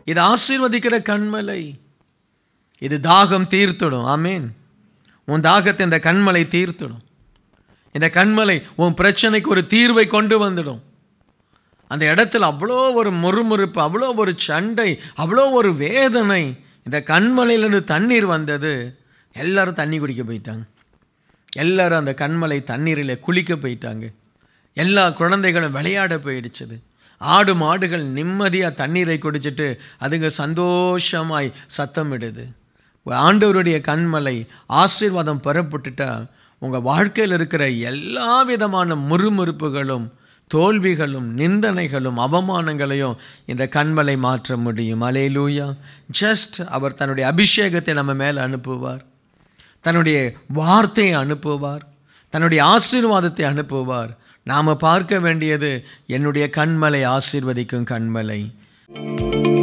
இது ஆசீர்வதிக்கிற கண்மலை இது தாகம் தீர்த்துடும் ஆமேன் உன் தாகத்தை இந்த கண்மலை தீர்த்துடும் இந்த கண்மலை உன் பிரச்சனைக்கு ஒரு தீர்வை கொண்டு வந்துடும் அந்த இடத்துல அவ்வளோ ஒரு முறுமுறுப்பு அவ்வளோ ஒரு சண்டை அவ்வளோ ஒரு வேதனை இந்த கண்மலையிலேருந்து தண்ணீர் வந்தது எல்லாரும் தண்ணி குடிக்க போயிட்டாங்க எல்லாரும் அந்த கண்மலை தண்ணீரில் குளிக்க போயிட்டாங்க எல்லா குழந்தைகளும் விளையாட போயிடுச்சுது ஆடு மாடுகள் நிம்மதியாக தண்ணீரை குடிச்சிட்டு அதுங்க சந்தோஷமாய் சத்தமிடுது ஆண்டவருடைய கண்மலை ஆசீர்வாதம் பெறப்பட்டுட்டா உங்கள் வாழ்க்கையில் இருக்கிற எல்லா விதமான முறுமுறுப்புகளும் தோல்விகளும் நிந்தனைகளும் அவமானங்களையும் இந்த கண்மலை மாற்ற முடியும் அலேலூயா ஜஸ்ட் அவர் தன்னுடைய அபிஷேகத்தை நம்ம மேலே அனுப்புவார் தன்னுடைய வார்த்தையை அனுப்புவார் தன்னுடைய ஆசீர்வாதத்தை அனுப்புவார் நாம் பார்க்க வேண்டியது என்னுடைய கண்மலை ஆசீர்வதிக்கும் கண்மலை